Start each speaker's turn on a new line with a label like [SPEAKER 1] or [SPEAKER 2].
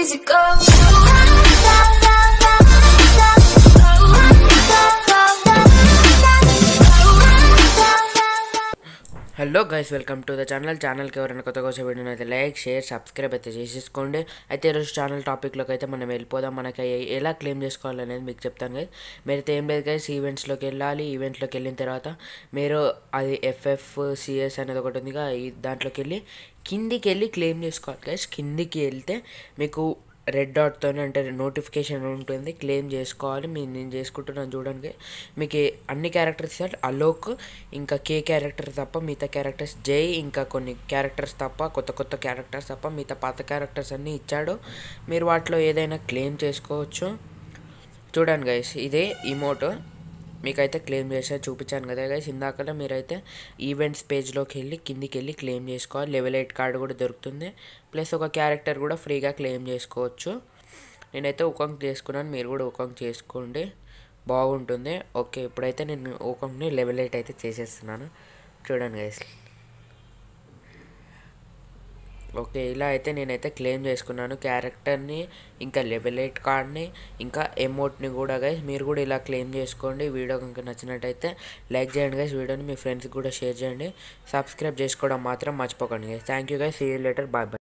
[SPEAKER 1] easy go.
[SPEAKER 2] Hello guys welcome to the channel ఛానల్కి ఎవరైనా కొత్తగా వచ్చే వీడియోని అయితే లైక్ షేర్ సబ్స్క్రైబ్ అయితే చేసేసుకోండి అయితే ఈరోజు ఛానల్ టాపిక్లోకి అయితే మనం వెళ్ళిపోదాం మనకి ఎ- ఎలా క్లెయిమ్ చేసుకోవాలనేది మీకు చెప్తాను గైస్ మీరైతే ఏం లేదు గైస్ ఈవెంట్స్లోకి వెళ్ళాలి ఈవెంట్లోకి వెళ్ళిన తర్వాత మీరు అది ఎఫ్ఎఫ్ సిఎస్ అనేది ఒకటి ఉందిగా ఈ దాంట్లోకి వెళ్ళి కిందికి వెళ్ళి క్లెయిమ్ చేసుకోవాలి గైస్ కిందికి వెళ్తే మీకు రెడ్ డాట్తో అంటే నోటిఫికేషన్ ఉంటుంది క్లెయిమ్ చేసుకోవాలి మీ నేను చేసుకుంటున్నాను చూడండి మీకు ఏ- అన్ని క్యారెక్టర్స్ ఇస్తారు అలోక్ ఇంకా కే క్యారెక్టర్ తప్ప మిగతా క్యారెక్టర్స్ జై ఇంకా కొన్ని క్యారెక్టర్స్ తప్ప కొత్త కొత్త క్యారెక్టర్స్ తప్ప మిగతా పాత క్యారెక్టర్స్ అన్నీ ఇచ్చాడు మీరు వాటిలో ఏదైనా క్లెయిమ్ చేసుకోవచ్చు చూడండి గైస్ ఇదే ఇమోటో మీకైతే క్లెయిమ్ చేసా చూపించాను కదా గైస్ ఇందాకనే మీరైతే ఈవెంట్స్ పేజ్లోకి వెళ్ళి కిందికి వెళ్ళి క్లెయిమ్ చేసుకోవాలి లెవెల్ ఎయిట్ కార్డు కూడా దొరుకుతుంది ప్లస్ ఒక క్యారెక్టర్ కూడా ఫ్రీగా క్లెయిమ్ చేసుకోవచ్చు నేనైతే ఉకంక్ చేసుకున్నాను మీరు కూడా ఉకంక్ చేసుకోండి బాగుంటుంది ఓకే ఇప్పుడైతే నేను ఉకంక్ని లెవెల్ ఎయిట్ అయితే చేసేస్తున్నాను చూడండి గైస్ ఓకే ఇలా అయితే నేనైతే క్లెయిమ్ చేసుకున్నాను క్యారెక్టర్ని ఇంకా లెవెల్ ఎయిట్ కార్డ్ని ఇంకా ఎమోట్ని కూడా గైస్ మీరు కూడా ఇలా క్లెయిమ్ చేసుకోండి వీడియో కనుక నచ్చినట్టయితే లైక్ చేయండి గైస్ వీడియోని మీ ఫ్రెండ్స్కి కూడా షేర్ చేయండి సబ్స్క్రైబ్ చేసుకోవడం మాత్రం మర్చిపోకండి guys thank you guys see you later bye bye